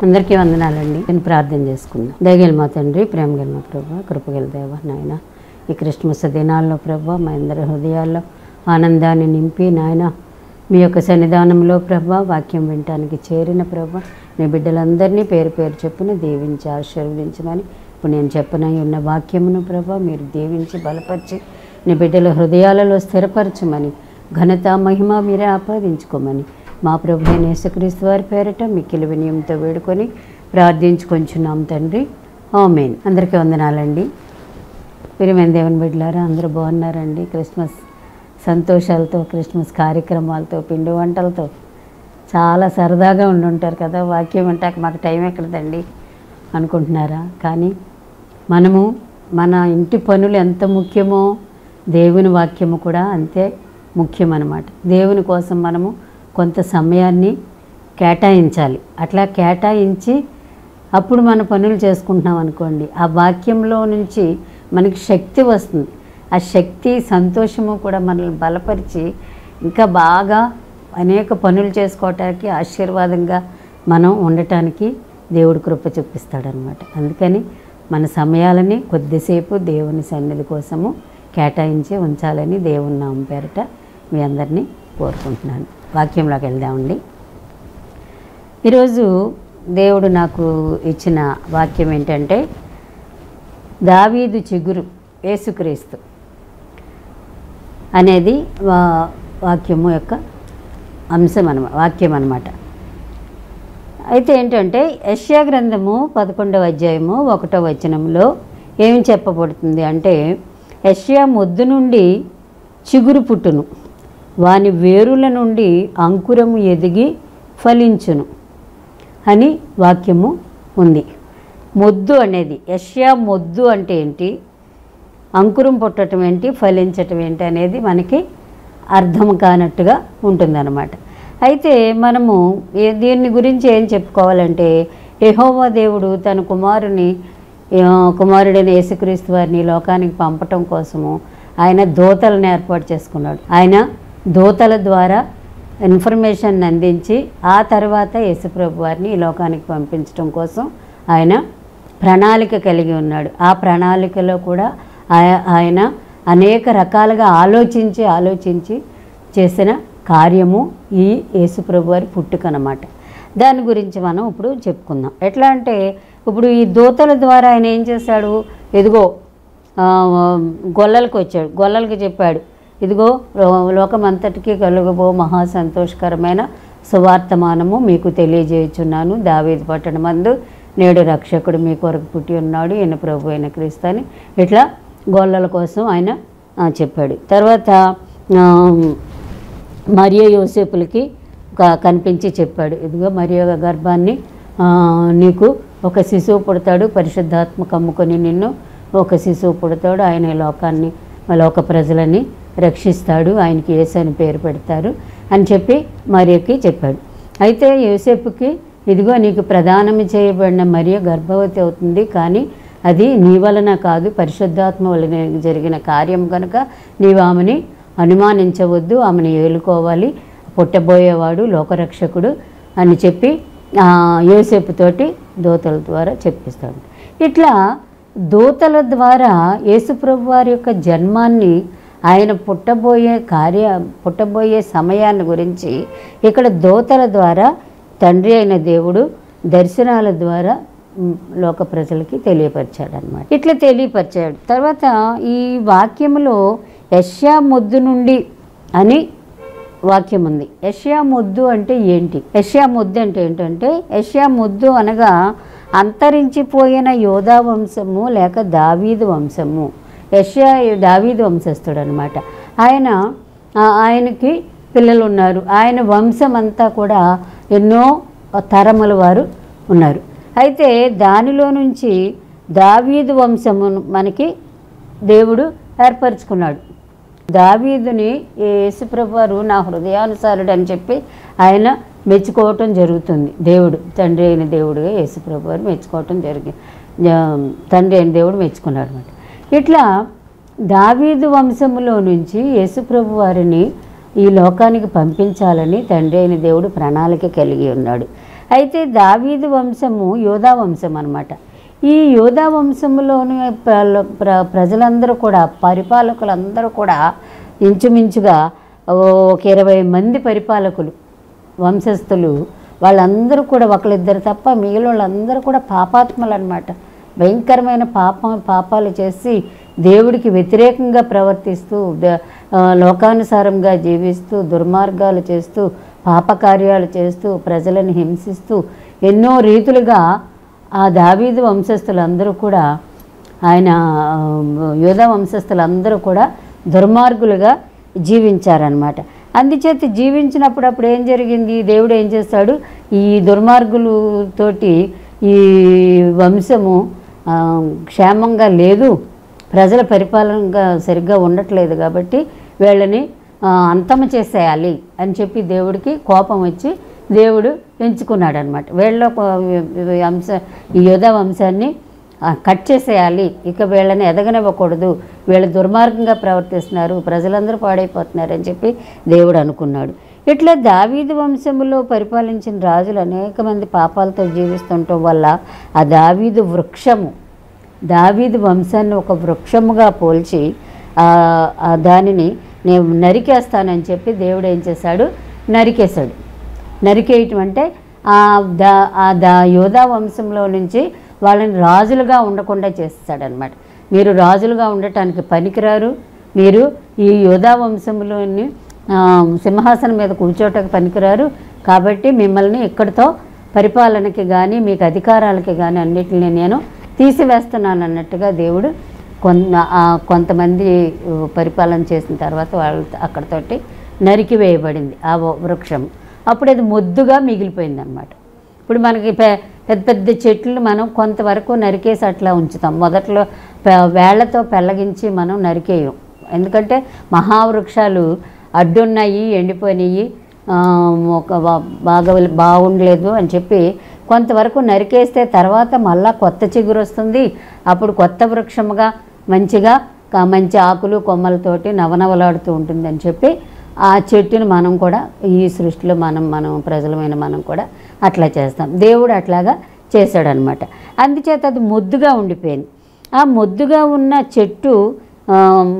అందరికీ వందనాలండి నేను ప్రార్థన చేసుకుందాం దయగల మా తండ్రి ప్రేమగల మా ప్రభా కృపగల దేవ నాయన ఈ క్రిస్మస్ దినాల్లో ప్రభా మా అందరి హృదయాల్లో ఆనందాన్ని నింపి నాయన మీ యొక్క సన్నిధానంలో ప్రభా వాక్యం వినటానికి చేరిన ప్రభా మీ బిడ్డలందరినీ పేరు పేరు చెప్పున దీవించి ఆశీర్వదించమని ఇప్పుడు నేను చెప్పనై ఉన్న వాక్యమును ప్రభా మీరు దీవించి బలపరిచి నీ బిడ్డల హృదయాలలో స్థిరపరచమని ఘనత మహిమ మీరే ఆపాదించుకోమని మా ప్రభు అయిన యేసుక్రీస్తు వారి పేరట మిక్కిలి వినయంతో వేడుకొని ప్రార్థించుకొంచున్నాం తండ్రి ఆమెన్ అందరికీ వందనాలండి ప్రియమైన దేవుని బిడ్డలారా అందరూ బాగున్నారండి క్రిస్మస్ సంతోషాలతో క్రిస్మస్ కార్యక్రమాలతో పిండి వంటలతో చాలా సరదాగా ఉండి ఉంటారు కదా వాక్యం వింటాక మాకు టైం ఎక్కడదండి అనుకుంటున్నారా కానీ మనము మన ఇంటి పనులు ఎంత ముఖ్యమో దేవుని వాక్యము కూడా అంతే ముఖ్యమన్నమాట దేవుని కోసం మనము కొంత సమయాన్ని కేటాయించాలి అట్లా కేటాయించి అప్పుడు మన పనులు చేసుకుంటున్నాం అనుకోండి ఆ వాక్యంలో నుంచి మనకి శక్తి వస్తుంది ఆ శక్తి సంతోషము కూడా మనల్ని బలపరిచి ఇంకా బాగా అనేక పనులు చేసుకోవటానికి ఆశీర్వాదంగా మనం ఉండటానికి దేవుడు కృప చూపిస్తాడనమాట అందుకని మన సమయాలని కొద్దిసేపు దేవుని సన్నిధి కోసము కేటాయించి ఉంచాలని దేవుని నామం పేరట మీ అందరినీ కోరుకుంటున్నాను వాక్యంలోకి వెళ్దామండి ఈరోజు దేవుడు నాకు ఇచ్చిన వాక్యం ఏంటంటే దావీదు చిగురు యేసుక్రీస్తు అనేది వా వాక్యము యొక్క అంశం అనమాట వాక్యం అనమాట అయితే ఏంటంటే యష్యా గ్రంథము పదకొండవ అధ్యాయము ఒకటో వచనంలో ఏమి చెప్పబడుతుంది అంటే యష్యా మొద్దు నుండి చిగురు పుట్టును వాని వేరుల నుండి అంకురము ఎదిగి ఫలించును అని వాక్యము ఉంది మొద్దు అనేది యష్యా మొద్దు అంటే ఏంటి అంకురం పుట్టడం ఏంటి ఫలించటం ఏంటి అనేది మనకి అర్థం కానట్టుగా ఉంటుందన్నమాట అయితే మనము ఏ- దీని గురించి ఏం చెప్పుకోవాలంటే యెహోవా దేవుడు తన కుమారుని ఆ, కుమారుడైన యేసుక్రీస్తు వారిని ఈ లోకానికి పంపటం కోసము ఆయన దూతలను ఏర్పాటు చేసుకున్నాడు ఆయన దూతల ద్వారా ఇన్ఫర్మేషన్ అందించి ఆ తర్వాత యేసుప్రభు వారిని ఈ లోకానికి పంపించడం కోసం ఆయన ప్రణాళిక కలిగి ఉన్నాడు ఆ ప్రణాళికలో కూడా ఆయ- ఆయన అనేక రకాలుగా ఆలోచించి ఆలోచించి చేసిన కార్యము ఈ యేసుప్రభు వారి పుట్టుక అన్నమాట దాని గురించి మనం ఇప్పుడు చెప్పుకుందాం ఎట్లా అంటే ఇప్పుడు ఈ దూతల ద్వారా ఆయన ఏం చేశాడు ఇదిగో ఆ, గొల్లలకు వచ్చాడు గొల్లలకి చెప్పాడు ఇదిగో లో- లోకమంతటికి కలుగబో మహా సంతోషకరమైన సువార్తమానము మీకు తెలియజేయుచున్నాను దావీదు పట్టణమందు నేడు రక్షకుడు మీ కొరకు పుట్టి ఉన్నాడు ఈయన ప్రభు అయిన క్రీస్తు అని ఇట్లా గొల్లల కోసం ఆయన ఆ, చెప్పాడు తర్వాత ఆ, మరియ యోసేపులకి క- కనిపించి చెప్పాడు ఇదిగో మరియ గర్భాన్ని ఆ, నీకు ఒక శిశువు పుడతాడు పరిశుద్ధాత్మ కమ్ముకొని నిన్ను ఒక శిశువు పుడతాడు ఆయన ఈ లోకాన్ని లోక ప్రజలని రక్షిస్తాడు ఆయనకి యేసు అని పేరు పెడతారు అని చెప్పి మరియకి చెప్పాడు అయితే యోసేపుకి ఇదిగో నీకు ప్రదానం చేయబడిన మరియ గర్భవతి అవుతుంది కానీ అది నీ వలన కాదు పరిశుద్ధాత్మ వలన జరిగిన కార్యం కనుక నీవు ఆమెని అనుమానించవద్దు ఆమెను ఏలుకోవాలి పుట్టబోయేవాడు లోకరక్షకుడు అని చెప్పి ఆ, యోసేపుతోటి దూతల ద్వారా చెప్పిస్తాడు ఇట్లా దూతల ద్వారా యేసుప్రభు వారి యొక్క జన్మాన్ని ఆయన పుట్టబోయే కార్య పుట్టబోయే సమయాన్ని గురించి ఇక్కడ దూతల ద్వారా తండ్రి అయిన దేవుడు దర్శనాల ద్వారా మ్, లోక ప్రజలకి తెలియపరిచాడు అనమాట ఇట్లా తెలియపరిచాడు తర్వాత ఈ వాక్యములో యష్యా ముద్దు నుండి అని వాక్యం ఉంది యష్యా ముద్దు అంటే ఏంటి యష్యా ముద్దు అంటే ఏంటంటే యష్యా ముద్దు అనగా అంతరించిపోయిన యోధా వంశము లేక దావీదు వంశము యష్యా దావీదు వంశస్థుడు అనమాట ఆయన ఆ, ఆయనకి పిల్లలు ఉన్నారు ఆయన వంశం అంతా కూడా ఎన్నో తరముల వారు ఉన్నారు అయితే దానిలో నుంచి దావీదు వంశమును మనకి దేవుడు ఏర్పరచుకున్నాడు దావీదుని యేసుప్రభు వారు నా హృదయానుసారుడు అని చెప్పి ఆయన మెచ్చుకోవటం జరుగుతుంది దేవుడు తండ్రి అయిన దేవుడుగా యేసుప్రభు వారు మెచ్చుకోవటం జరిగింది తండ్రి అయిన దేవుడు మెచ్చుకున్నాడు అనమాట ఇట్లా దావీదు వంశములో నుంచి యేసుప్రభు వారిని ఈ లోకానికి పంపించాలని తండ్రి అయిన దేవుడు ప్రణాళిక కలిగి ఉన్నాడు అయితే దావీదు వంశము యోధా వంశం అన్నమాట ఈ యోధా వంశంలోని ప్ర- ప్ర- ప్రజలందరూ కూడా పరిపాలకులందరూ కూడా ఇంచుమించుగా ఒక ఇరవై మంది పరిపాలకులు వంశస్థులు వాళ్ళందరూ కూడా ఒకళ్ళిద్దరు తప్ప మిగిలిన వాళ్ళందరూ కూడా పాపాత్మలు అనమాట భయంకరమైన పాపం పాపాలు చేసి దేవుడికి వ్యతిరేకంగా ప్రవర్తిస్తూ ద- ఆ, లోకానుసారంగా జీవిస్తూ దుర్మార్గాలు చేస్తూ పాపకార్యాలు చేస్తూ ప్రజలను హింసిస్తూ ఎన్నో రీతులుగా ఆ దావీదు వంశస్థులందరూ కూడా ఆయన ఆ, యోధా వంశస్థులందరూ కూడా దుర్మార్గులుగా జీవించారనమాట అందుచేత జీవించినప్పుడు అప్పుడు ఏం జరిగింది దేవుడు ఏం చేస్తాడు ఈ దుర్మార్గులు తోటి ఈ వంశము ఆ, క్షేమంగా లేదు ప్రజల పరిపాలనగా సరిగ్గా ఉండట్లేదు కాబట్టి వీళ్ళని ఆ, అంతం చేసేయాలి అని చెప్పి దేవుడికి కోపం వచ్చి దేవుడు ఎంచుకున్నాడు అనమాట వీళ్ళ వంశ ఈ యోధా వంశాన్ని ఆ, కట్ చేసేయాలి ఇక వీళ్ళని ఎదగనివ్వకూడదు వీళ్ళు దుర్మార్గంగా ప్రవర్తిస్తున్నారు ప్రజలందరూ పాడైపోతున్నారు అని చెప్పి దేవుడు అనుకున్నాడు ఇట్లా దావీదు వంశములో పరిపాలించిన రాజులు అనేక మంది పాపాలతో జీవిస్తుండటం వల్ల ఆ దావీదు వృక్షము దావీదు వంశాన్ని ఒక వృక్షముగా పోల్చి ఆ, ఆ దానిని నేను నరికేస్తానని చెప్పి దేవుడు ఏం చేశాడు నరికేశాడు నరికేయటం అంటే ఆ దా ఆ దా యోధా వంశంలో నుంచి వాళ్ళని రాజులుగా ఉండకుండా చేస్తాడనమాట మీరు రాజులుగా ఉండటానికి పనికిరారు మీరు ఈ యోధా వంశంలోని ఆ, సింహాసనం మీద కూర్చోటకు పనికిరారు కాబట్టి మిమ్మల్ని ఇక్కడితో పరిపాలనకి కానీ మీకు అధికారాలకి కానీ అన్నిటిని నేను తీసివేస్తున్నాను అన్నట్టుగా దేవుడు కొన్న ఆ కొంతమంది పరిపాలన చేసిన తర్వాత వాళ్ళ అక్కడతోటి నరికివేయబడింది ఆ వ- వృక్షం అప్పుడు అది మొద్దుగా మిగిలిపోయింది అనమాట ఇప్పుడు మనకి పె- పెద్ద పెద్ద చెట్లు మనం కొంతవరకు నరికేసి అట్లా ఉంచుతాం మొదట్లో పె- వేళ్లతో పెళ్ళగించి మనం నరికేయం ఎందుకంటే మహావృక్షాలు అడ్డున్నాయి ఎండిపోయినాయి ఆ, ఒక బా- బాగా బాగుండలేదు అని చెప్పి కొంతవరకు నరికేస్తే తర్వాత మళ్ళా కొత్త చిగురు వస్తుంది అప్పుడు కొత్త వృక్షముగా మంచిగా క- మంచి ఆకులు కొమ్మలతోటి నవనవలాడుతూ ఉంటుంది అని చెప్పి ఆ చెట్టుని మనం కూడా ఈ సృష్టిలో మనం మనం ప్రజలమైన మనం కూడా అట్లా చేస్తాం దేవుడు అట్లాగా చేశాడనమాట అందుచేత అది ముద్దుగా ఉండిపోయింది ఆ ముద్దుగా ఉన్న చెట్టు ఆ,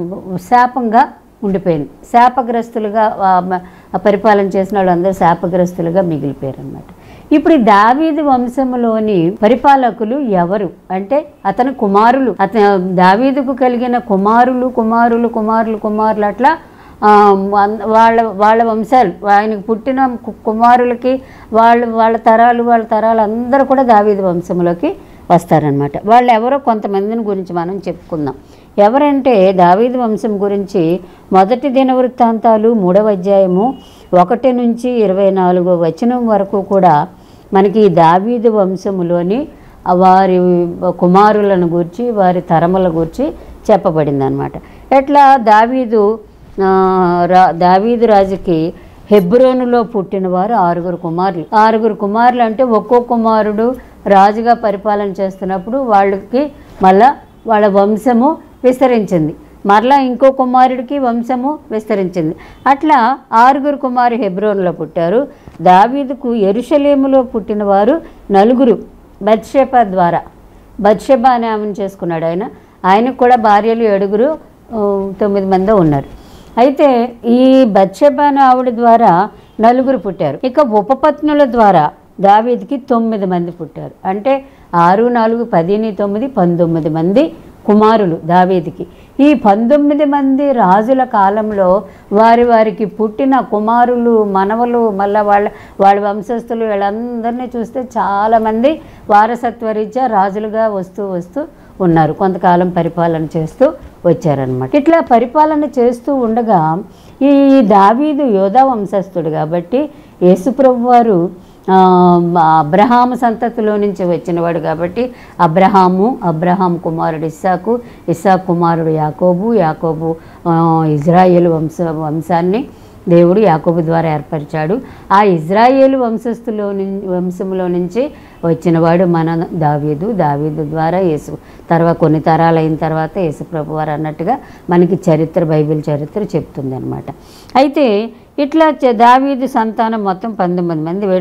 శాపంగా ఉండిపోయింది శాపగ్రస్తులుగా ఆ, మ- ఆ పరిపాలన చేసిన వాళ్ళందరూ శాపగ్రస్తులుగా మిగిలిపోయారు అనమాట ఇప్పుడు ఈ దావీదు వంశములోని పరిపాలకులు ఎవరు అంటే అతని కుమారులు అతను దావీదుకు కలిగిన కుమారులు కుమారులు కుమారులు కుమారులు అట్లా ఆ, వన్- వాళ్ళ వాళ్ళ వంశాలు ఆయనకు పుట్టిన కు- కుమారులకి వాళ్ళ వాళ్ళ తరాలు వాళ్ళ తరాలు అందరూ కూడా దావీదు వంశంలోకి వస్తారనమాట వాళ్ళు ఎవరో కొంతమందిని గురించి మనం చెప్పుకుందాం ఎవరంటే దావీదు వంశం గురించి మొదటి దిన వృత్తాంతాలు మూడవ అధ్యాయము ఒకటి నుంచి ఇరవై నాలుగో వచనం వరకు కూడా మనకి ఈ దావీదు వంశములోని ఆ వారి కుమారులను గూర్చి వారి తరముల గూర్చి చెప్పబడింది అనమాట ఎట్లా దావీదు ఆ, రా దావీదు రాజుకి హెబ్రోనులో పుట్టినవారు ఆరుగురు కుమారులు ఆరుగురు కుమారులు అంటే ఒక్కో కుమారుడు రాజుగా పరిపాలన చేస్తున్నప్పుడు వాళ్ళకి మళ్ళా వాళ్ళ వంశము విస్తరించింది మరలా ఇంకో కుమారుడికి వంశము విస్తరించింది అట్లా ఆరుగురు కుమారు హెబ్రోన్లో పుట్టారు దావీదుకు ఎరుషలేములో పుట్టినవారు నలుగురు బత్షెప ద్వారా బత్షెబ అనే ఆమెను చేసుకున్నాడు ఆయన ఆయనకు కూడా భార్యలు ఏడుగురు ఆ, తొమ్మిది మంది ఉన్నారు అయితే ఈ బత్షెబాను ఆవిడ ద్వారా నలుగురు పుట్టారు ఇక ఉపపత్నుల ద్వారా దావీదికి తొమ్మిది మంది పుట్టారు అంటే ఆరు నాలుగు పదిని తొమ్మిది పంతొమ్మిది మంది కుమారులు దావీదికి ఈ పంతొమ్మిది మంది రాజుల కాలంలో వారి వారికి పుట్టిన కుమారులు మనవలు మళ్ళీ వాళ్ళ వాళ్ళ వంశస్థులు వీళ్ళందరినీ చూస్తే చాలామంది వారసత్వరీత్యా రాజులుగా వస్తూ వస్తూ ఉన్నారు కొంతకాలం పరిపాలన చేస్తూ వచ్చారనమాట ఇట్లా పరిపాలన చేస్తూ ఉండగా ఈ దావీదు యోధా వంశస్థుడు కాబట్టి యేసుప్రభు వారు ఆ, అబ్రహాము సంతతిలో నుంచి వచ్చినవాడు కాబట్టి అబ్రహాము అబ్రహాం కుమారుడు ఇస్సాకు ఇస్సాకు కుమారుడు యాకోబు యాకోబు ఆ, ఇజ్రాయేలు వంశ వంశాన్ని దేవుడు యాకోబు ద్వారా ఏర్పరిచాడు ఆ ఇజ్రాయేలు వంశస్థులో నుంచి వంశంలో నుంచి వచ్చినవాడు మన దావీదు దావీదు ద్వారా యేసు తర్వాత కొన్ని తరాలు అయిన తర్వాత యేసు ప్రభు వారు అన్నట్టుగా మనకి చరిత్ర బైబిల్ చరిత్ర చెప్తుంది అనమాట అయితే ఇట్లా చ- దావీదు సంతానం మొత్తం పంతొమ్మిది మంది వీళ్ళు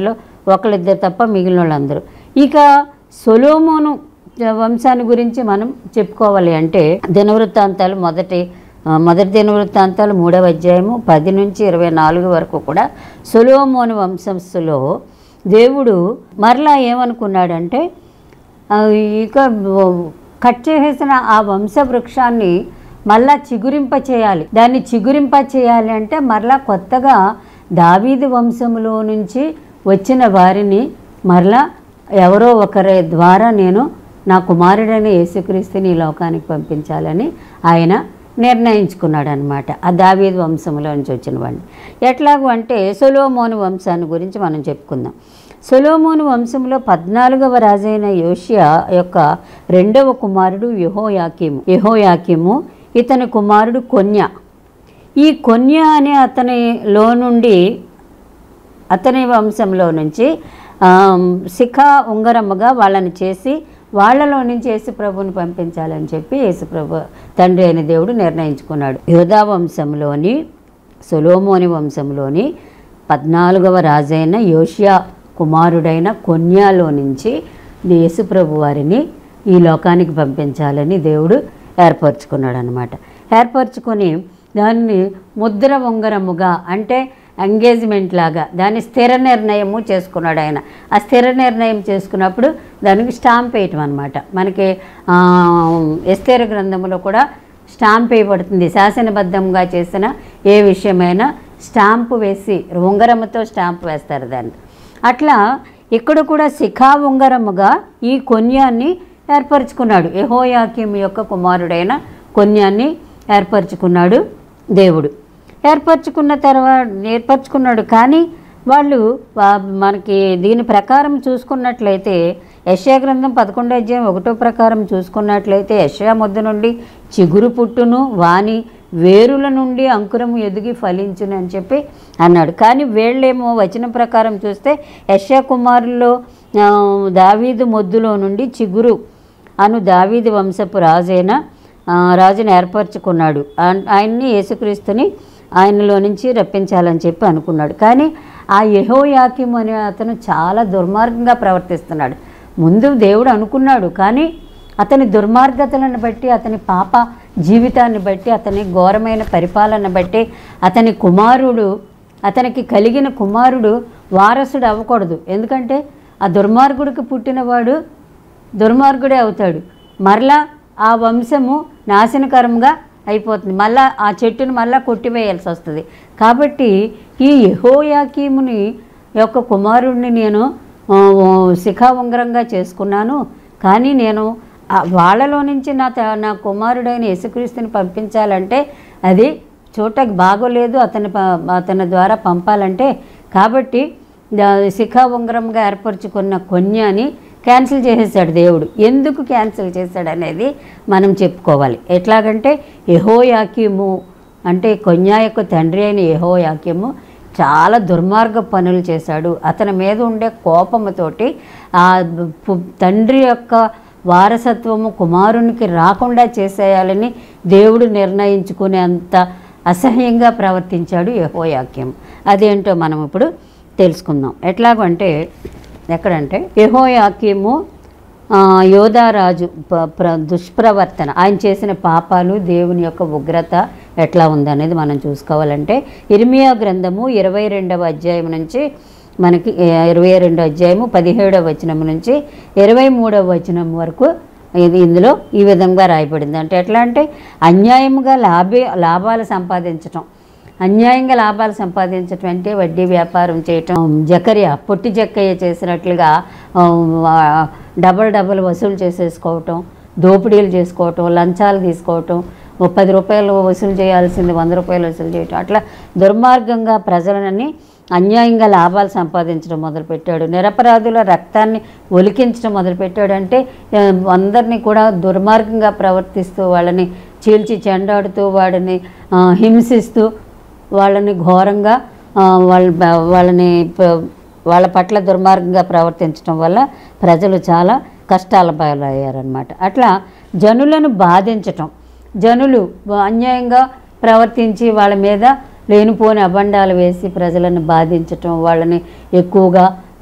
ఒకళ్ళిద్దరు తప్ప మిగిలిన వాళ్ళందరూ ఇక సొలోమోను వంశాన్ని గురించి మనం చెప్పుకోవాలి అంటే దినవృత్తాంతాలు మొదటి ఆ, మొదటి దినవృత్తాంతాలు మూడవ అధ్యాయము పది నుంచి ఇరవై నాలుగు వరకు కూడా సొలోమోను వంశస్థులో దేవుడు మరలా ఏమనుకున్నాడంటే ఆ, ఇక కట్ చేసేసిన ఆ వంశ వృక్షాన్ని మళ్ళా చిగురింప చేయాలి దాన్ని చిగురింప చేయాలి అంటే మరలా కొత్తగా దావీదు వంశంలో నుంచి వచ్చిన వారిని మరలా ఎవరో ఒకరి ద్వారా నేను నా కుమారుడైన యేసుక్రీస్తుని ఈ లోకానికి పంపించాలని ఆయన నిర్ణయించుకున్నాడు అనమాట ఆ దావీదు వంశంలో నుంచి వచ్చిన వాడిని ఎట్లాగూ అంటే సొలోమోను వంశాన్ని గురించి మనం చెప్పుకుందాం సొలోమోను వంశంలో పద్నాలుగవ రాజైన యోషియా యొక్క రెండవ కుమారుడు యెహోయాకీము యెహోయాకీము ఇతని కుమారుడు కొన్య ఈ కొన్య అనే అతనిలో నుండి అతని వంశంలో నుంచి ఆమ్, శిఖ ఉంగరముగా వాళ్ళని చేసి వాళ్ళలో నుంచి యేసుప్రభుని పంపించాలని చెప్పి యేసుప్రభు తండ్రి అయిన దేవుడు నిర్ణయించుకున్నాడు యోధా వంశంలోని సొలోమోని వంశంలోని పద్నాలుగవ రాజైన యోషియా కుమారుడైన కొన్యాలో నుంచి యేసుప్రభు వారిని ఈ లోకానికి పంపించాలని దేవుడు ఏర్పరచుకున్నాడు అనమాట ఏర్పరచుకొని దాన్ని ముద్ర ఉంగరముగా అంటే ఎంగేజ్మెంట్ లాగా దాన్ని స్థిర నిర్ణయము చేసుకున్నాడు ఆయన ఆ స్థిర నిర్ణయం చేసుకున్నప్పుడు దానికి స్టాంప్ వేయటం అనమాట మనకి ఆ, ఎస్తేర గ్రంథంలో కూడా స్టాంప్ వేయబడుతుంది శాసనబద్ధంగా చేసిన ఏ విషయమైనా స్టాంపు వేసి ఉంగరముతో స్టాంప్ వేస్తారు దాన్ని అట్లా ఇక్కడ కూడా శిఖా ఉంగరముగా ఈ కొన్యాన్ని ఏర్పరచుకున్నాడు యెహోయాకీము యొక్క కుమారుడైన కొన్యాన్ని ఏర్పరచుకున్నాడు దేవుడు ఏర్పరచుకున్న తర్వాత ఏర్పరచుకున్నాడు కానీ వాళ్ళు వా- మనకి దీని ప్రకారం చూసుకున్నట్లయితే యశ్యా గ్రంథం పదకొండో అధ్యాయం ఒకటో ప్రకారం చూసుకున్నట్లయితే యశ్యా ముద్ద నుండి చిగురు పుట్టును వాని వేరుల నుండి అంకురము ఎదిగి ఫలించును అని చెప్పి అన్నాడు కానీ వీళ్ళేమో వచనం ప్రకారం చూస్తే యశ్యా కుమారుల్లో ఆ, దావీదు మొద్దులో నుండి చిగురు అను దావీదు వంశపు రాజైన ఆ, రాజుని ఏర్పరచుకున్నాడు ఆన్- ఆయన్ని యేసుక్రీస్తుని ఆయనలో నుంచి రప్పించాలని చెప్పి అనుకున్నాడు కానీ ఆ యెహోయాకీము అనే అతను చాలా దుర్మార్గంగా ప్రవర్తిస్తున్నాడు ముందు దేవుడు అనుకున్నాడు కానీ అతని దుర్మార్గతలను బట్టి అతని పాప జీవితాన్ని బట్టి అతని ఘోరమైన పరిపాలన బట్టి అతని కుమారుడు అతనికి కలిగిన కుమారుడు వారసుడు అవ్వకూడదు ఎందుకంటే ఆ దుర్మార్గుడికి పుట్టినవాడు దుర్మార్గుడే అవుతాడు మరలా ఆ వంశము నాశనకరంగా అయిపోతుంది మళ్ళా ఆ చెట్టును మళ్ళా కొట్టివేయాల్సి వస్తుంది కాబట్టి ఈ యెహోయాకీముని యొక్క కుమారుడిని నేను ఆ, శిఖా ఉంగరంగా చేసుకున్నాను కానీ నేను ఆ వాళ్ళలో నుంచి నా త- నా కుమారుడైన యేసుక్రీస్తుని పంపించాలంటే అది చూడటానికి బాగోలేదు అతని ప- అతని ద్వారా పంపాలంటే కాబట్టి దా- శిఖా ఉంగరంగా ఏర్పరచుకున్న కొన్యాని క్యాన్సిల్ చేసేసాడు దేవుడు ఎందుకు క్యాన్సిల్ చేశాడు అనేది మనం చెప్పుకోవాలి ఎట్లాగంటే యెహోయాకీము అంటే కొన్యా యొక్క తండ్రి అయిన యెహోయాకీము చాలా దుర్మార్గ పనులు చేశాడు అతని మీద ఉండే కోపముతోటి ఆ పు- తండ్రి యొక్క వారసత్వము కుమారునికి రాకుండా చేసేయాలని దేవుడు నిర్ణయించుకునేంత అసహ్యంగా ప్రవర్తించాడు యెహోయాక్యం అదేంటో మనం ఇప్పుడు తెలుసుకుందాం ఎట్లాగంటే ఎక్కడంటే యెహోయాకీము ఆ, యోధారాజు ప- ప్ర దుష్ప్రవర్తన ఆయన చేసిన పాపాలు దేవుని యొక్క ఉగ్రత ఎట్లా ఉందనేది మనం చూసుకోవాలంటే ఇర్మియా గ్రంథము ఇరవై రెండవ అధ్యాయం నుంచి మనకి ఇరవై రెండవ అధ్యాయము పదిహేడవ వచనం నుంచి ఇరవై మూడవ వచనం వరకు ఇది ఇందులో ఈ విధంగా రాయబడింది అంటే ఎట్లా అంటే అన్యాయముగా లాభే లాభాలు సంపాదించటం అన్యాయంగా లాభాలు సంపాదించటం అంటే వడ్డీ వ్యాపారం చేయటం జకరియా పొట్టి జక్కయ్య చేసినట్లుగా ఆ, డబల్ డబల్ వసూలు చేసేసుకోవటం దోపిడీలు చేసుకోవటం లంచాలు తీసుకోవటం ఓ పది రూపాయలు వసూలు చేయాల్సింది వంద రూపాయలు వసూలు చేయటం అట్లా దుర్మార్గంగా ప్రజలని అన్యాయంగా లాభాలు సంపాదించడం మొదలుపెట్టాడు నిరపరాధుల రక్తాన్ని ఒలికించడం మొదలుపెట్టాడు అంటే ఆ, అందరినీ కూడా దుర్మార్గంగా ప్రవర్తిస్తూ వాళ్ళని చీల్చి చెండాడుతూ వాడిని ఆ, హింసిస్తూ వాళ్ళని ఘోరంగా ఆ, వాళ్ళ వాళ్ళని ప- వాళ్ళ పట్ల దుర్మార్గంగా ప్రవర్తించడం వల్ల ప్రజలు చాలా కష్టాల పాలయ్యారనమాట అట్లా జనులను బాధించటం జనులు అన్యాయంగా ప్రవర్తించి వాళ్ళ మీద లేనిపోని అబండాలు వేసి ప్రజలను బాధించటం వాళ్ళని ఎక్కువగా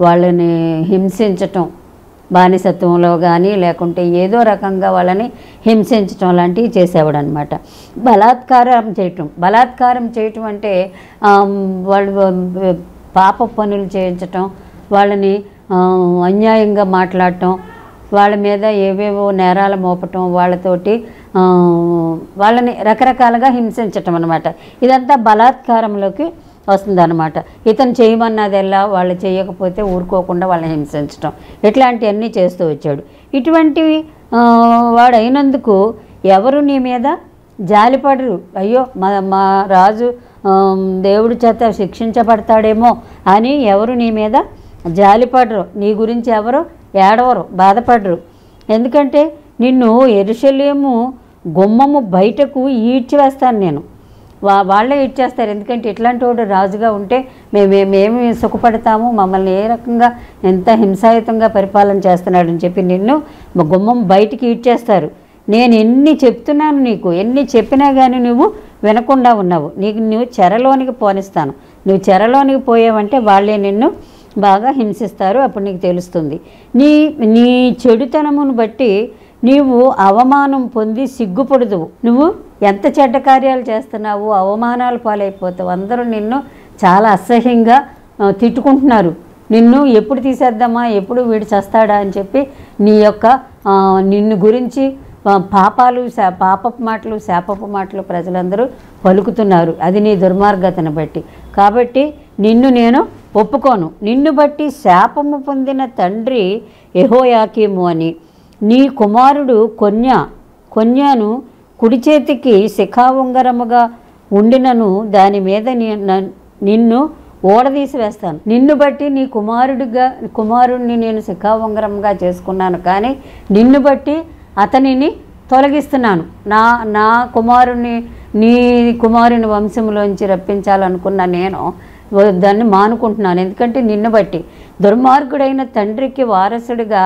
వాళ్ళని హింసించటం బానిసత్వంలో కానీ లేకుంటే ఏదో రకంగా వాళ్ళని హింసించటం లాంటివి చేసేవాడు అనమాట బలాత్కారం చేయటం బలాత్కారం చేయటం అంటే ఆమ్, వాళ్ళు ఆ, పాప పనులు చేయించటం వాళ్ళని ఆ, అన్యాయంగా మాట్లాడటం వాళ్ళ మీద ఏవేవో నేరాలు మోపటం వాళ్ళతోటి ఆ, వాళ్ళని రకరకాలుగా హింసించటం అనమాట ఇదంతా బలాత్కారంలోకి వస్తుందన్నమాట ఇతను చేయమన్నదెల్లా వాళ్ళు చేయకపోతే ఊరుకోకుండా వాళ్ళని హింసించటం ఇట్లాంటివన్నీ చేస్తూ వచ్చాడు ఇటువంటివి ఆ, వాడు అయినందుకు ఎవరు నీ మీద జాలిపడరు అయ్యో మా మా రాజు ఆ, దేవుడి చేత శిక్షించబడతాడేమో అని ఎవరు నీ మీద జాలిపడరు నీ గురించి ఎవరు ఏడవరు బాధపడరు ఎందుకంటే నిన్ను ఎరుషలేము గుమ్మము బయటకు ఈడ్చివేస్తాను నేను వా వాళ్ళే ఇచ్చేస్తారు ఎందుకంటే ఇట్లాంటి వాడు రాజుగా ఉంటే మేము మేము సుఖపడతాము మమ్మల్ని ఏ రకంగా ఎంత హింసాయుతంగా పరిపాలన చేస్తున్నాడని చెప్పి నిన్ను మా గుమ్మం బయటికి ఇచ్చేస్తారు నేను ఎన్ని చెప్తున్నాను నీకు ఎన్ని చెప్పినా కానీ నువ్వు వినకుండా ఉన్నావు నీకు నువ్వు చెరలోనికి పోనిస్తాను నువ్వు చెరలోనికి పోయావంటే వాళ్ళే నిన్ను బాగా హింసిస్తారు అప్పుడు నీకు తెలుస్తుంది నీ నీ చెడుతనమును బట్టి నీవు అవమానం పొంది సిగ్గుపడదు నువ్వు ఎంత చెడ్డ కార్యాలు చేస్తున్నావు అవమానాలు పాలైపోతావు అందరూ నిన్ను చాలా అసహ్యంగా ఆ, తిట్టుకుంటున్నారు నిన్ను ఎప్పుడు తీసేద్దామా ఎప్పుడు వీడు చస్తాడా అని చెప్పి నీ యొక్క ఆ, నిన్ను గురించి ఆ, పాపాలు శా- పాపపు మాటలు శాపపు మాటలు ప్రజలందరూ పలుకుతున్నారు అది నీ దుర్మార్గతను బట్టి కాబట్టి నిన్ను నేను ఒప్పుకోను నిన్ను బట్టి శాపము పొందిన తండ్రి ఎహోయాకీము అని నీ కుమారుడు కొన్య కొన్యాను కుడి చేతికి శిఖావుంగరముగా ఉండినను దాని మీద నీ- న- నిన్ను ఓడదీసి వేస్తాను నిన్ను బట్టి నీ కుమారుడిగా కుమారుడిని నేను శిఖావుంగరంగా చేసుకున్నాను కానీ నిన్ను బట్టి అతనిని తొలగిస్తున్నాను నా నా కుమారుని నీ కుమారుని వంశంలోంచి రప్పించాలనుకున్న నేను దాన్ని మానుకుంటున్నాను ఎందుకంటే నిన్ను బట్టి దుర్మార్గుడైన తండ్రికి వారసుడిగా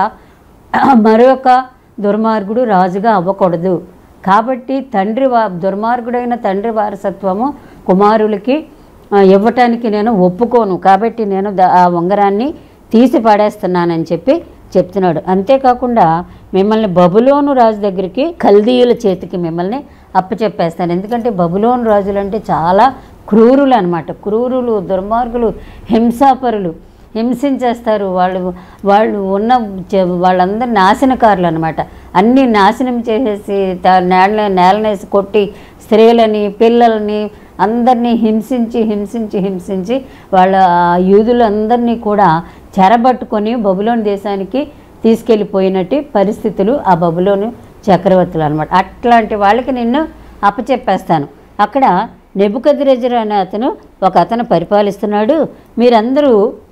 మరొక దుర్మార్గుడు రాజుగా అవ్వకూడదు కాబట్టి తండ్రి వా దుర్మార్గుడైన తండ్రి వారసత్వము కుమారులకి ఆ, ఇవ్వటానికి నేను ఒప్పుకోను కాబట్టి నేను ద- ఆ ఉంగరాన్ని తీసి పడేస్తున్నానని చెప్పి చెప్తున్నాడు అంతేకాకుండా మిమ్మల్ని బబులోను రాజు దగ్గరికి కల్దీయుల చేతికి మిమ్మల్ని అప్పచెప్పేస్తాను ఎందుకంటే బబులోను రాజులు అంటే చాలా క్రూరులు అనమాట క్రూరులు దుర్మార్గులు హింసాపరులు హింసించేస్తారు వాళ్ళు వాళ్ళు ఉన్న చె- వాళ్ళందరూ నాశనకారులు అనమాట అన్నీ నాశనం చేసేసి త- నేల నేలనేసి కొట్టి స్త్రీలని పిల్లల్ని అందరినీ హింసించి హింసించి హింసించి వాళ్ళ ఆ యూదులందరినీ కూడా చెరబట్టుకొని బబులోని దేశానికి తీసుకెళ్ళిపోయినట్టు పరిస్థితులు ఆ బబులోను చక్రవర్తులు అనమాట అట్లాంటి వాళ్ళకి నిన్ను అప్పచెప్పేస్తాను అక్కడ నెబుకద్రెజర్ అనే అతను ఒక అతను పరిపాలిస్తున్నాడు మీరందరూ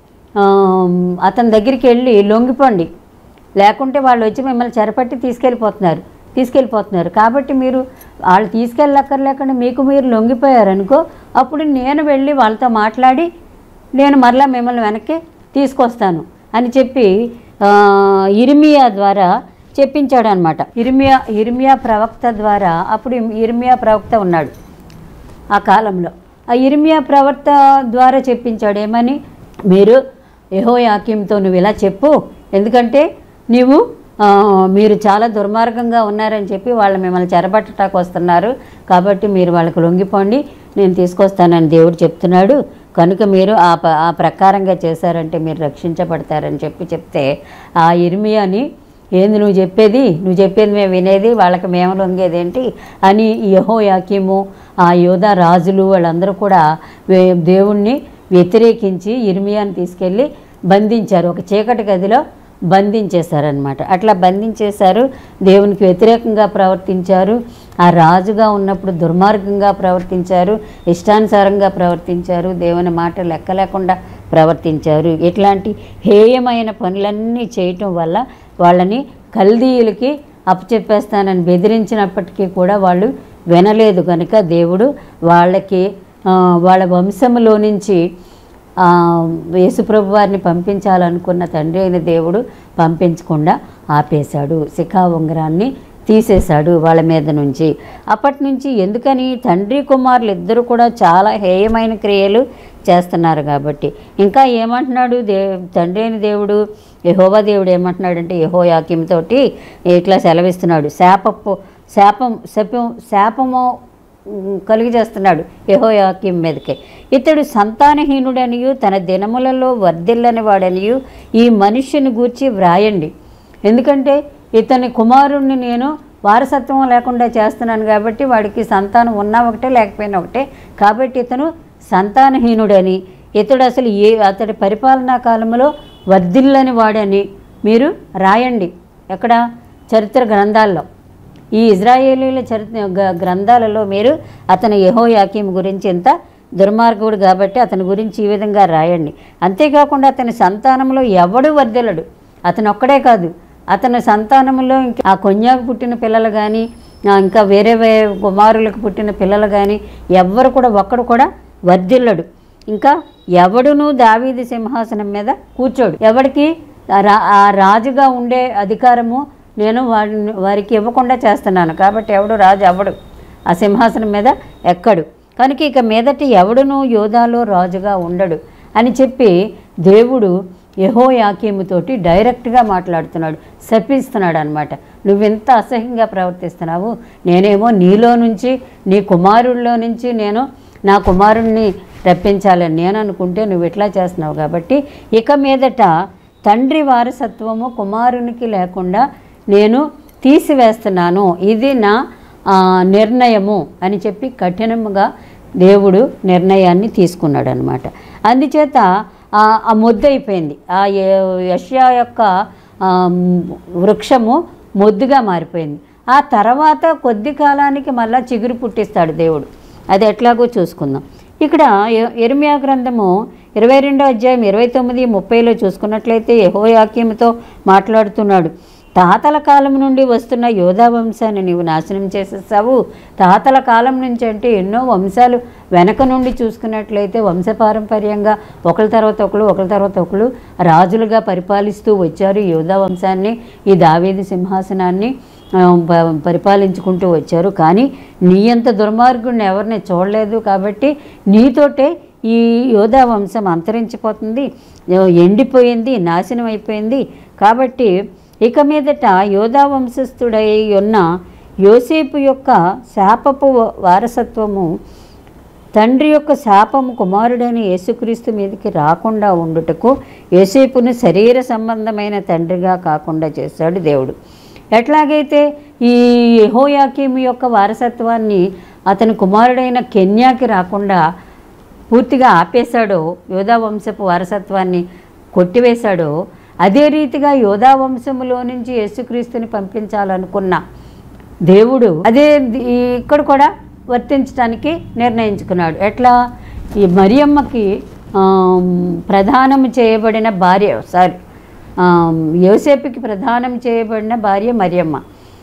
ఆమ్, అతని దగ్గరికి వెళ్ళి లొంగిపోండి లేకుంటే వాళ్ళు వచ్చి మిమ్మల్ని చెరపట్టి తీసుకెళ్ళిపోతున్నారు తీసుకెళ్ళిపోతున్నారు కాబట్టి మీరు వాళ్ళు తీసుకెళ్ళక్కర్లేకుండా మీకు మీరు లొంగిపోయారనుకో అప్పుడు నేను వెళ్ళి వాళ్ళతో మాట్లాడి నేను మరలా మిమ్మల్ని వెనక్కి తీసుకొస్తాను అని చెప్పి ఆ, ఇర్మియా ద్వారా చెప్పించాడు అనమాట ఇర్మియా ఇర్మియా ప్రవక్త ద్వారా అప్పుడు ఇర్మియా ప్రవక్త ఉన్నాడు ఆ కాలంలో ఆ ఇర్మియా ప్రవర్త ద్వారా చెప్పించాడు ఏమని మీరు యహో యాక్యంతో నువ్వు ఇలా చెప్పు ఎందుకంటే నీవు ఆ, మీరు చాలా దుర్మార్గంగా ఉన్నారని చెప్పి వాళ్ళు మిమ్మల్ని చెరబట్టడానికి వస్తున్నారు కాబట్టి మీరు వాళ్ళకి లొంగిపోండి నేను తీసుకొస్తానని దేవుడు చెప్తున్నాడు కనుక మీరు ఆ ప- ఆ ప్రకారంగా చేశారంటే మీరు రక్షించబడతారని చెప్పి చెప్తే ఆ ఇర్మియాని ఏంది నువ్వు చెప్పేది నువ్వు చెప్పేది మేము వినేది వాళ్ళకి మేము లొంగేది ఏంటి అని యహో యాకీము ఆ యోధా రాజులు వాళ్ళందరూ కూడా వే- దేవుణ్ణి వ్యతిరేకించి ఇర్మియాని తీసుకెళ్ళి బంధించారు ఒక చీకటి గదిలో బంధించేశారనమాట అట్లా బంధించేశారు దేవునికి వ్యతిరేకంగా ప్రవర్తించారు ఆ రాజుగా ఉన్నప్పుడు దుర్మార్గంగా ప్రవర్తించారు ఇష్టానుసారంగా ప్రవర్తించారు దేవుని మాట లెక్క లేకుండా ప్రవర్తించారు ఇట్లాంటి హేయమైన పనులన్నీ చేయటం వల్ల వాళ్ళని కల్దీయులకి అప్పచెప్పేస్తానని బెదిరించినప్పటికీ కూడా వాళ్ళు వినలేదు కనుక దేవుడు వాళ్ళకి ఆ, వాళ్ళ వంశంలో నుంచి ఆ, యేసుప్రభు వారిని పంపించాలనుకున్న తండ్రి అయిన దేవుడు పంపించకుండా ఆపేశాడు శిఖా ఉంగరాన్ని తీసేశాడు వాళ్ళ మీద నుంచి అప్పటి నుంచి ఎందుకని తండ్రి కుమారులు ఇద్దరు కూడా చాలా హేయమైన క్రియలు చేస్తున్నారు కాబట్టి ఇంకా ఏమంటున్నాడు దే తండ్రి అయిన దేవుడు యహోవా దేవుడు ఏమంటున్నాడంటే యహో తోటి ఇట్లా సెలవిస్తున్నాడు శాపపు శాపం శపం శాపము ఉమ్, కలుగు చేస్తున్నాడు యహో యాకిం మీదకి ఇతడు సంతానహీనుడనియు తన దినములలో వర్ధిల్లని వాడనియు ఈ మనుష్యుని గూర్చి వ్రాయండి ఎందుకంటే ఇతని కుమారుణ్ణి నేను వారసత్వం లేకుండా చేస్తున్నాను కాబట్టి వాడికి సంతానం ఉన్నా ఒకటే లేకపోయినా ఒకటే కాబట్టి ఇతను సంతానహీనుడని ఇతడు అసలు ఏ అతడి పరిపాలనా కాలంలో వర్ధిల్లని వాడని మీరు రాయండి ఎక్కడ చరిత్ర గ్రంథాల్లో ఈ ఇజ్రాయేలీల చరిత్ర గ- గ్రంథాలలో మీరు అతని యహో యాకీం గురించి ఎంత దుర్మార్గుడు కాబట్టి అతని గురించి ఈ విధంగా రాయండి అంతేకాకుండా అతని సంతానంలో ఎవడు వర్ధిల్లడు అతను ఒక్కడే కాదు అతని సంతానంలో ఇంకా ఆ కొన్యాకు పుట్టిన పిల్లలు కానీ ఇంకా వేరే వేరే కుమారులకు పుట్టిన పిల్లలు కానీ ఎవ్వరు కూడా ఒక్కడు కూడా వర్ధిల్లడు ఇంకా ఎవడును దావీది సింహాసనం మీద కూర్చోడు ఎవడికి ఆ రా- ఆ రాజుగా ఉండే అధికారము నేను వారిని వారికి ఇవ్వకుండా చేస్తున్నాను కాబట్టి ఎవడు రాజు అవ్వడు ఆ సింహాసనం మీద ఎక్కడు కనుక ఇక మీదటి ఎవడును యోధాలో రాజుగా ఉండడు అని చెప్పి దేవుడు యహో యాకీముతోటి డైరెక్ట్గా మాట్లాడుతున్నాడు శపిస్తున్నాడు అనమాట నువ్వెంత అసహ్యంగా ప్రవర్తిస్తున్నావు నేనేమో నీలో నుంచి నీ కుమారుల్లో నుంచి నేను నా కుమారుణ్ణి రప్పించాలని నేను అనుకుంటే నువ్వు ఇట్లా చేస్తున్నావు కాబట్టి ఇక మీదట తండ్రి వారసత్వము కుమారునికి లేకుండా నేను తీసివేస్తున్నాను ఇది నా ఆ, నిర్ణయము అని చెప్పి కఠినముగా దేవుడు నిర్ణయాన్ని తీసుకున్నాడు అనమాట అందుచేత ఆ ఆ మొద్దయిపోయింది ఆ ఏ- యష్యా యొక్క ఆ, వృక్షము మొద్దుగా మారిపోయింది ఆ తర్వాత కొద్ది కాలానికి మళ్ళా చిగురు పుట్టిస్తాడు దేవుడు అది ఎట్లాగో చూసుకుందాం ఇక్కడ ఎ- ఇర్మియా గ్రంథము ఇరవై రెండో అధ్యాయం ఇరవై తొమ్మిది ముప్పైలో చూసుకున్నట్లయితే యెహోయాకీముతో మాట్లాడుతున్నాడు తాతల కాలం నుండి వస్తున్న యోధా వంశాన్ని నీవు నాశనం చేసేసావు తాతల కాలం నుంచి అంటే ఎన్నో వంశాలు వెనక నుండి చూసుకున్నట్లయితే వంశపారంపర్యంగా ఒకరి తర్వాత ఒకరు ఒకరి తర్వాత ఒకరు రాజులుగా పరిపాలిస్తూ వచ్చారు యోధా వంశాన్ని ఈ దావేది సింహాసనాన్ని ఆ, ప- పరిపాలించుకుంటూ వచ్చారు కానీ నీ అంత దుర్మార్గుడిని ఎవరిని చూడలేదు కాబట్టి నీతోటే ఈ యోధా వంశం అంతరించిపోతుంది ఎ- ఎండిపోయింది నాశనం అయిపోయింది కాబట్టి ఇక మీదట యోధా వంశస్థుడై ఉన్న యోసేపు యొక్క శాపపు వారసత్వము తండ్రి యొక్క శాపము కుమారుడైన యేసుక్రీస్తు మీదకి రాకుండా ఉండుటకు యేసేపును శరీర సంబంధమైన తండ్రిగా కాకుండా చేశాడు దేవుడు ఎట్లాగైతే ఈ యెహోయాకీము యొక్క వారసత్వాన్ని అతని కుమారుడైన కెన్యాకి రాకుండా పూర్తిగా ఆపేశాడో యోధా వంశపు వారసత్వాన్ని కొట్టివేశాడో అదే రీతిగా యోధా వంశములో నుంచి యేసుక్రీస్తుని పంపించాలనుకున్న దేవుడు అదే ది- ఇక్కడ కూడా వర్తించడానికి నిర్ణయించుకున్నాడు ఎట్లా ఈ మరియమ్మకి ఆమ్, ప్రదానం చేయబడిన భార్య సారీ ఆమ్, యోసేపుకి ప్రదానం చేయబడిన భార్య మరియమ్మ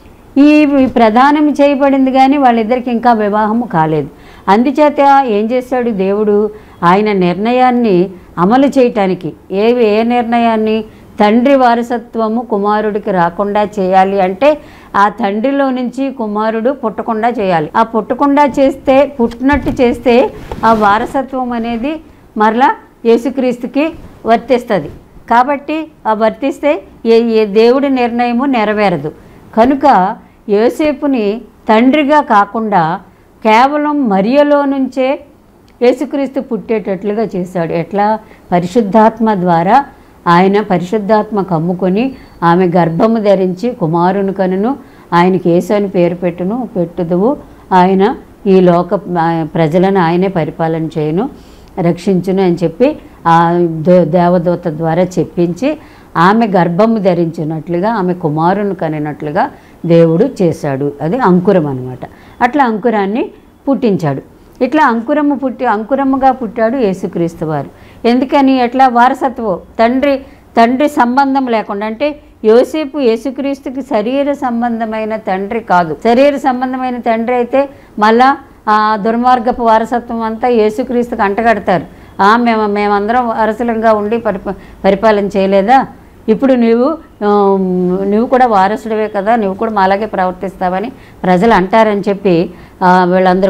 ఈ ఈ ప్రదానం చేయబడింది కానీ వాళ్ళిద్దరికి ఇంకా వివాహము కాలేదు అందుచేత ఏం చేశాడు దేవుడు ఆయన నిర్ణయాన్ని అమలు చేయటానికి ఏ ఏ నిర్ణయాన్ని తండ్రి వారసత్వము కుమారుడికి రాకుండా చేయాలి అంటే ఆ తండ్రిలో నుంచి కుమారుడు పుట్టకుండా చేయాలి ఆ పుట్టకుండా చేస్తే పుట్టినట్టు చేస్తే ఆ వారసత్వం అనేది మరలా యేసుక్రీస్తుకి వర్తిస్తుంది కాబట్టి ఆ వర్తిస్తే ఏ ఏ దేవుడి నిర్ణయము నెరవేరదు కనుక యోసేపుని తండ్రిగా కాకుండా కేవలం మరియలో నుంచే యేసుక్రీస్తు పుట్టేటట్లుగా చేశాడు ఎట్లా పరిశుద్ధాత్మ ద్వారా ఆయన పరిశుద్ధాత్మ కమ్ముకొని ఆమె గర్భము ధరించి కుమారుని కనును ఆయనకి యేసు అని పేరు పెట్టును పెట్టుదువు ఆయన ఈ లోక ఆ, ప్రజలను ఆయనే పరిపాలన చేయను రక్షించును అని చెప్పి ఆ దో- దేవదూత ద్వారా చెప్పించి ఆమె గర్భము ధరించినట్లుగా ఆమె కుమారుని కనినట్లుగా దేవుడు చేశాడు అది అంకురం అనమాట అట్లా అంకురాన్ని పుట్టించాడు ఇట్లా అంకురము పుట్టి అంకురముగా పుట్టాడు యేసుక్రీస్తు వారు ఎందుకని ఎట్లా వారసత్వం తండ్రి తండ్రి సంబంధం లేకుండా అంటే యోసేపు యేసుక్రీస్తుకి శరీర సంబంధమైన తండ్రి కాదు శరీర సంబంధమైన తండ్రి అయితే మళ్ళా ఆ దుర్మార్గపు వారసత్వం అంతా యేసుక్రీస్తుకి అంటగడతారు ఆ మేము మేమందరం వారసులంగా ఉండి పరిప పరిపాలన చేయలేదా ఇప్పుడు నువ్వు ఆమ్, నువ్వు కూడా వారసుడివే కదా నువ్వు కూడా మా అలాగే ప్రవర్తిస్తావని ప్రజలు అంటారని చెప్పి ఆ, వీళ్ళందరూ కూడా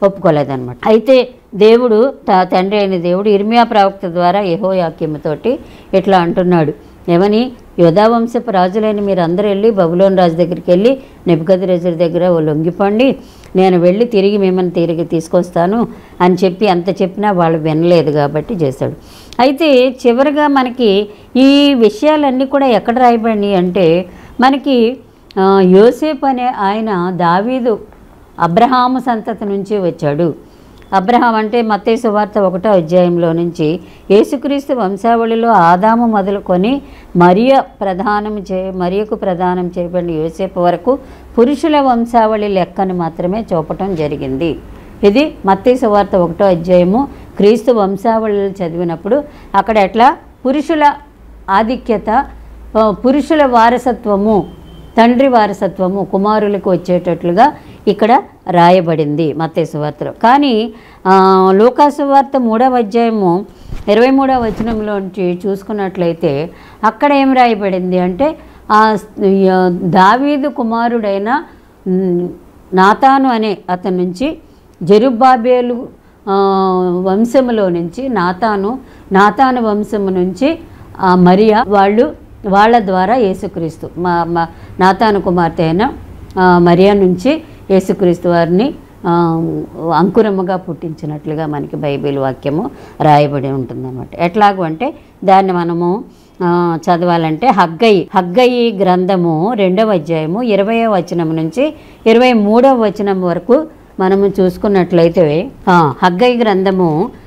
ఒప్పుకోలేదన్నమాట అయితే దేవుడు త- తండ్రి అయిన దేవుడు ఇర్మియా ప్రవక్త ద్వారా యహో తోటి ఇట్లా అంటున్నాడు ఏమని యోధావంశపు రాజులైన మీరు అందరూ వెళ్ళి బబులోన్ రాజు దగ్గరికి వెళ్ళి నెబుకద్రేజర్ దగ్గర ఓ లొంగిపోండి నేను వెళ్ళి తిరిగి మిమ్మల్ని తిరిగి తీసుకొస్తాను అని చెప్పి అంత చెప్పినా వాళ్ళు వినలేదు కాబట్టి చేశాడు అయితే చివరిగా మనకి ఈ విషయాలన్నీ కూడా ఎక్కడ రాయబడినాయి అంటే మనకి ఆ, యోసేపు అనే ఆయన దావీదు అబ్రహాము సంతతి నుంచి వచ్చాడు అబ్రహాం అంటే మత్తయి సువార్త ఒకటో అధ్యాయంలో నుంచి యేసుక్రీస్తు వంశావళిలో ఆదాము మొదలుకొని మరియ ప్రధానం చే మరియకు ప్రదానం చేయబడిన యోసేపు వరకు పురుషుల వంశావళి లెక్కను మాత్రమే చూపటం జరిగింది ఇది మత్తయి సువార్త ఒకటో అధ్యాయము క్రీస్తు వంశావళిలో చదివినప్పుడు అక్కడ ఎట్లా పురుషుల ఆధిక్యత ఆ, పురుషుల వారసత్వము తండ్రి వారసత్వము కుమారులకు వచ్చేటట్లుగా ఇక్కడ రాయబడింది మత్తయి వార్తలో కానీ ఆ, లూకాసు వార్త మూడవ అధ్యాయము ఇరవై మూడవ వచనంలోంచి చూసుకున్నట్లయితే అక్కడ ఏం రాయబడింది అంటే ఆ ఆ, దావీదు కుమారుడైన ఉమ్, నాతాను అనే అతని నుంచి జెరుబ్బాబేలు ఆ, వంశములో నుంచి నాతాను నాతాను వంశము నుంచి ఆ, మరియా వాళ్ళు వాళ్ళ ద్వారా యేసుక్రీస్తు మా మా నాతాను కుమార్తె అయిన ఆ, మరియా నుంచి యేసుక్రీస్తు వారిని ఆ, అంకురముగా పుట్టించినట్లుగా మనకి బైబిల్ వాక్యము రాయబడి ఉంటుందన్నమాట ఎట్లాగూ అంటే దాన్ని మనము ఆ, చదవాలంటే హగ్గయి హగ్గయి గ్రంథము రెండవ అధ్యాయము ఇరవై వచనం నుంచి ఇరవై మూడవ వచనం వరకు మనము చూసుకున్నట్లయితే ఆ, హగ్గయి గ్రంథము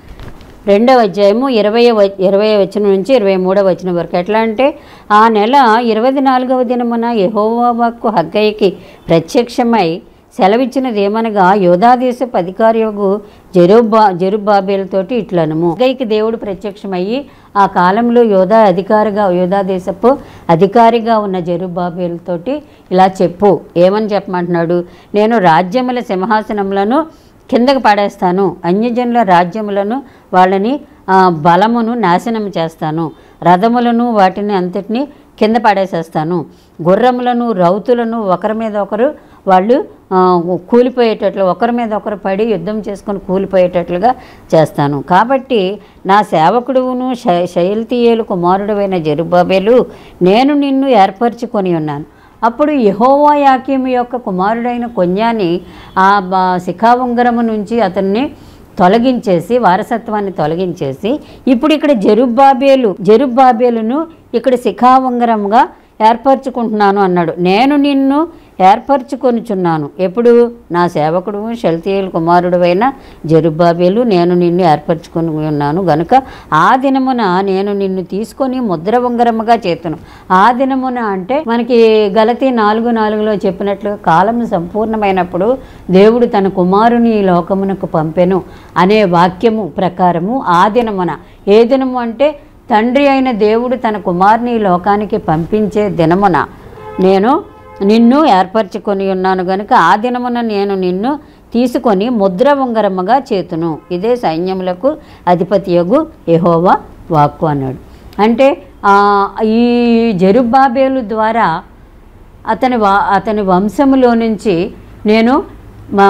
రెండవ అధ్యాయము ఇరవై ఇరవై వచనం నుంచి ఇరవై మూడవ వచనం వరకు ఎట్లా అంటే ఆ నెల ఇరవై నాలుగవ దినమున యెహోవాకు హగ్గయికి ప్రత్యక్షమై సెలవిచ్చినది ఏమనగా యోధాదేశపు అధికారియగు జెరుబ్బా జెరుబాబేలతోటి ఇట్లనము హగ్గయికి దేవుడు ప్రత్యక్షమయ్యి ఆ కాలంలో యోధా అధికారిగా యోధా దేశపు అధికారిగా ఉన్న జెరుబాబేలతోటి ఇలా చెప్పు ఏమని చెప్పమంటున్నాడు నేను రాజ్యముల సింహాసనములను కిందకు పడేస్తాను అన్యజనుల రాజ్యములను వాళ్ళని ఆ, బలమును నాశనం చేస్తాను రథములను వాటిని అంతటిని కింద పడేసేస్తాను గుర్రములను రౌతులను ఒకరి మీద ఒకరు వాళ్ళు ఆ, కూలిపోయేటట్లు ఒకరి మీద ఒకరు పడి యుద్ధం చేసుకొని కూలిపోయేటట్లుగా చేస్తాను కాబట్టి నా సేవకుడును శై శైల్తీయేలు కుమారుడువైన జరుబాబేలు నేను నిన్ను ఏర్పరచుకొని ఉన్నాను అప్పుడు యెహోవా యాకీము యొక్క కుమారుడైన కొన్యాని ఆ బ- శిఖావంగరము నుంచి అతన్ని తొలగించేసి వారసత్వాన్ని తొలగించేసి ఇప్పుడు ఇక్కడ జరుబ్బాబేలు జరుబ్బాబేలును ఇక్కడ శిఖావంగరంగా ఏర్పరచుకుంటున్నాను అన్నాడు నేను నిన్ను ఏర్పరచుకొనిచున్నాను ఎప్పుడు నా సేవకుడు షల్తీయుల కుమారుడువైన జరుబ్బాబేలు నేను నిన్ను ఏర్పరచుకొని ఉన్నాను గనుక ఆ దినమున నేను నిన్ను తీసుకొని ముద్ర ఉంగరముగా చేతును ఆ దినమున అంటే మనకి గలతీ నాలుగు నాలుగులో చెప్పినట్లుగా కాలం సంపూర్ణమైనప్పుడు దేవుడు తన కుమారుని ఈ లోకమునకు పంపెను అనే వాక్యము ప్రకారము ఆ దినమున ఏ దినము అంటే తండ్రి అయిన దేవుడు తన కుమారుని ఈ లోకానికి పంపించే దినమున నేను నిన్ను ఏర్పరచుకొని ఉన్నాను గనుక ఆ దినమున నేను నిన్ను తీసుకొని ముద్ర ఉంగరముగా చేతును ఇదే సైన్యములకు అధిపతియగు యెహోవా వాక్కు అన్నాడు అంటే ఆ, ఈ జరుబాబేలు ద్వారా అతని వా అతని వంశములో నుంచి నేను మా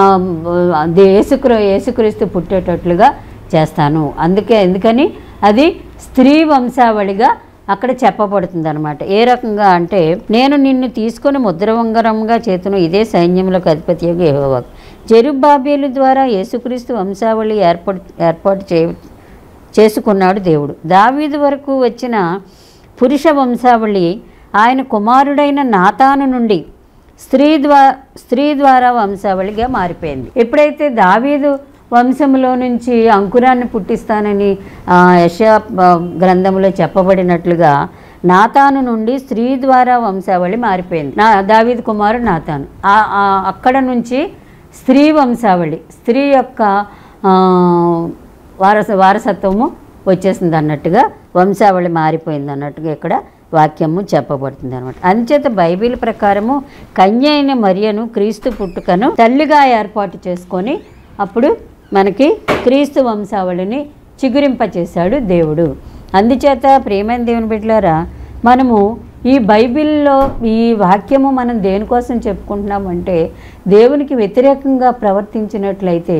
దే- యేసుక్రీ యేసుక్రీస్తు పుట్టేటట్లుగా చేస్తాను అందుకే ఎందుకని అది స్త్రీ వంశావళిగా అక్కడ చెప్పబడుతుంది అనమాట ఏ రకంగా అంటే నేను నిన్ను తీసుకొని ముద్ర ఉంగరంగా చేతును ఇదే సైన్యములకు అధిపతి యెహోవా జెరుబ్బాబేలు ద్వారా యేసుక్రీస్తు వంశావళి ఏర్పాటు ఏర్పాటు చే చేసుకున్నాడు దేవుడు దావీదు వరకు వచ్చిన పురుష వంశావళి ఆయన కుమారుడైన నాతాను నుండి స్త్రీ ద్వా స్త్రీ ద్వారా వంశావళిగా మారిపోయింది ఎప్పుడైతే దావీదు వంశంలో నుంచి అంకురాన్ని పుట్టిస్తానని ఆ, యెషయా ఆ, గ్రంథంలో చెప్పబడినట్లుగా నాతాను నుండి స్త్రీ ద్వారా వంశావళి మారిపోయింది నా దావీదు కుమారుడు నాతాను ఆ- ఆ అక్కడ నుంచి స్త్రీ వంశావళి స్త్రీ యొక్క ఆ, వారస వారసత్వము వచ్చేసింది అన్నట్టుగా వంశావళి మారిపోయింది అన్నట్టుగా ఇక్కడ వాక్యము చెప్పబడుతుంది అనమాట అంచేత బైబిల్ ప్రకారము కన్య అయిన మరియను క్రీస్తు పుట్టుకను తల్లిగా ఏర్పాటు చేసుకొని అప్పుడు మనకి క్రీస్తు వంశావళిని చిగురింపచేశాడు దేవుడు అందుచేత ప్రేమైన దేవుని బిడ్డలారా మనము ఈ బైబిల్లో ఈ వాక్యము మనం దేనికోసం చెప్పుకుంటున్నామంటే దేవునికి వ్యతిరేకంగా ప్రవర్తించినట్లయితే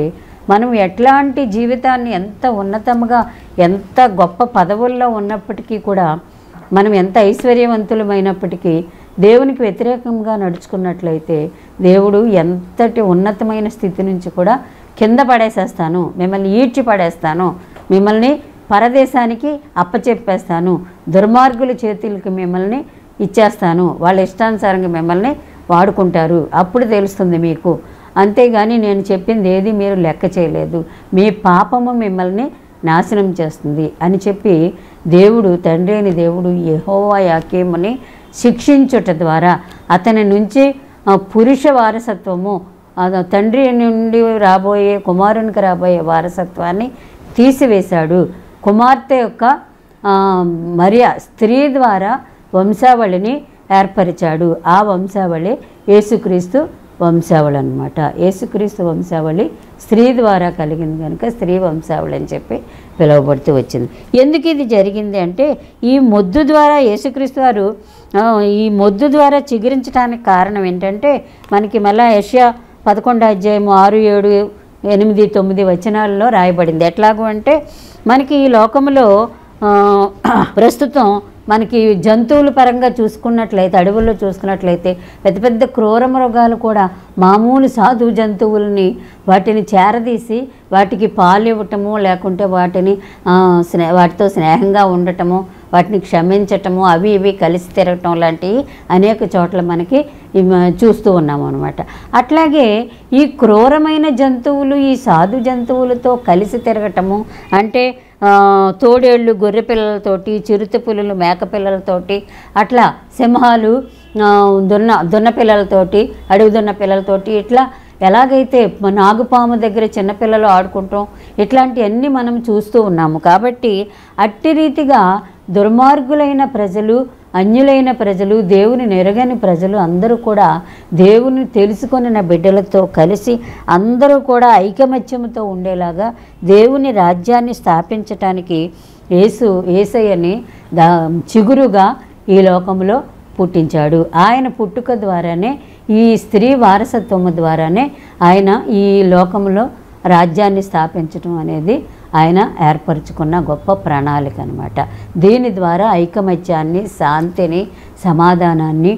మనం ఎట్లాంటి జీవితాన్ని ఎంత ఉన్నతంగా ఎంత గొప్ప పదవుల్లో ఉన్నప్పటికీ కూడా మనం ఎంత ఐశ్వర్యవంతులమైనప్పటికీ దేవునికి వ్యతిరేకంగా నడుచుకున్నట్లయితే దేవుడు ఎంతటి ఉన్నతమైన స్థితి నుంచి కూడా కింద పడేసేస్తాను మిమ్మల్ని ఈడ్చి పడేస్తాను మిమ్మల్ని పరదేశానికి అప్పచెప్పేస్తాను దుర్మార్గుల చేతులకి మిమ్మల్ని ఇచ్చేస్తాను వాళ్ళ ఇష్టానుసారంగా మిమ్మల్ని వాడుకుంటారు అప్పుడు తెలుస్తుంది మీకు అంతేగాని నేను చెప్పింది ఏది మీరు లెక్క చేయలేదు మీ పాపము మిమ్మల్ని నాశనం చేస్తుంది అని చెప్పి దేవుడు తండ్రి అయిన దేవుడు యెహోవా యాకేముని శిక్షించుట ద్వారా అతని నుంచి ఆ, పురుష వారసత్వము ఆ తండ్రి నుండి రాబోయే కుమారునికి రాబోయే వారసత్వాన్ని తీసివేశాడు కుమార్తె యొక్క ఆ, మరియ స్త్రీ ద్వారా వంశావళిని ఏర్పరిచాడు ఆ వంశావళి యేసుక్రీస్తు వంశావళి అనమాట యేసుక్రీస్తు వంశావళి స్త్రీ ద్వారా కలిగింది కనుక స్త్రీ వంశావళి అని చెప్పి పిలువబడుతూ వచ్చింది ఎందుకు ఇది జరిగింది అంటే ఈ మొద్దు ద్వారా యేసుక్రీస్తు వారు ఆ, ఈ మొద్దు ద్వారా చిగురించడానికి కారణం ఏంటంటే మనకి మళ్ళా యష్యా పదకొండు అధ్యాయము ఆరు ఏడు ఎనిమిది తొమ్మిది వచనాలలో రాయబడింది ఎట్లాగూ అంటే మనకి ఈ లోకంలో ఆ, ప్రస్తుతం మనకి జంతువుల పరంగా చూసుకున్నట్లయితే అడవుల్లో చూసుకున్నట్లయితే పెద్ద పెద్ద క్రూర మృగాలు కూడా మామూలు సాధు జంతువుల్ని వాటిని చేరదీసి వాటికి పాలు ఇవ్వటము లేకుంటే వాటిని ఆ, స్నే వాటితో స్నేహంగా ఉండటము వాటిని క్షమించటము అవి ఇవి కలిసి తిరగటం లాంటివి అనేక చోట్ల మనకి ఈ మ- చూస్తూ ఉన్నాము అనమాట అట్లాగే ఈ క్రూరమైన జంతువులు ఈ సాధు జంతువులతో కలిసి తిరగటము అంటే ఆ, తోడేళ్ళు గొర్రె పిల్లలతోటి చిరుత పులులు మేక పిల్లలతోటి అట్లా సింహాలు ఆ, దున్న దున్న పిల్లలతోటి అడవి దున్న పిల్లలతోటి ఇట్లా ఎలాగైతే మ- నాగుపాము దగ్గర చిన్నపిల్లలు ఆడుకుంటాం ఇట్లాంటివన్నీ మనం చూస్తూ ఉన్నాము కాబట్టి అట్టి రీతిగా దుర్మార్గులైన ప్రజలు అన్యులైన ప్రజలు దేవుని నెరగని ప్రజలు అందరూ కూడా దేవుని తెలుసుకొనిన బిడ్డలతో కలిసి అందరూ కూడా ఐకమత్యంతో ఉండేలాగా దేవుని రాజ్యాన్ని స్థాపించటానికి యేసు ఏసయ్యని దా చిగురుగా ఈ లోకంలో పుట్టించాడు ఆయన పుట్టుక ద్వారానే ఈ స్త్రీ వారసత్వము ద్వారానే ఆయన ఈ లోకంలో రాజ్యాన్ని స్థాపించడం అనేది ఆయన ఏర్పరచుకున్న గొప్ప ప్రణాళిక అనమాట దీని ద్వారా ఐకమత్యాన్ని శాంతిని సమాధానాన్ని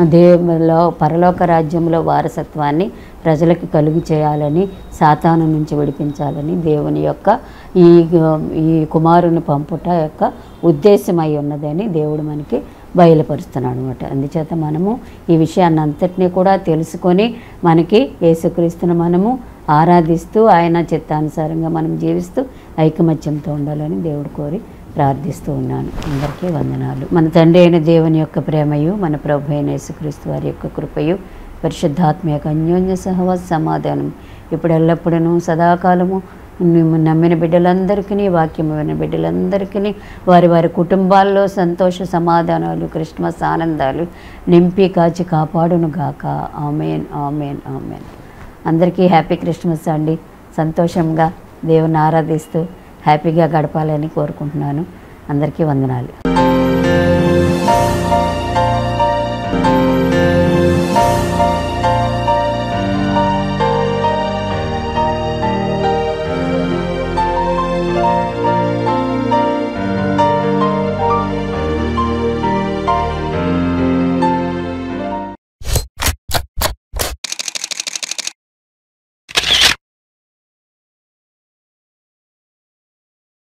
దేవులో పరలోక రాజ్యంలో వారసత్వాన్ని ప్రజలకు కలుగు చేయాలని సాతాను నుంచి విడిపించాలని దేవుని యొక్క ఈ ఈ కుమారుని పంపుట యొక్క ఉద్దేశమై ఉన్నదని దేవుడు మనకి బయలుపరుస్తున్నాడు అనమాట అందుచేత మనము ఈ విషయాన్ని అంతటినీ కూడా తెలుసుకొని మనకి యేసుక్రీస్తును మనము ఆరాధిస్తూ ఆయన చిత్తానుసారంగా మనం జీవిస్తూ ఐకమత్యంతో ఉండాలని దేవుడు కోరి ప్రార్థిస్తూ ఉన్నాను అందరికీ వందనాలు మన తండ్రి అయిన దేవుని యొక్క ప్రేమయు మన ప్రభు అయిన యేసుక్రీస్తు వారి యొక్క కృపయు పరిశుద్ధాత్మ యొక్క అన్యోన్య సహవాస సమాధానం ఇప్పుడు ఎల్లప్పుడూ సదాకాలము మేము నమ్మిన బిడ్డలందరికీ వాక్యం విన్న బిడ్డలందరికీ వారి వారి కుటుంబాల్లో సంతోష సమాధానాలు క్రిస్మస్ ఆనందాలు నింపి కాచి కాపాడును గాక ఆమెన్ ఆమెన్ ఆమెన్ అందరికీ హ్యాపీ క్రిస్మస్ అండి సంతోషంగా దేవుని ఆరాధిస్తూ హ్యాపీగా గడపాలని కోరుకుంటున్నాను అందరికీ వందనాలు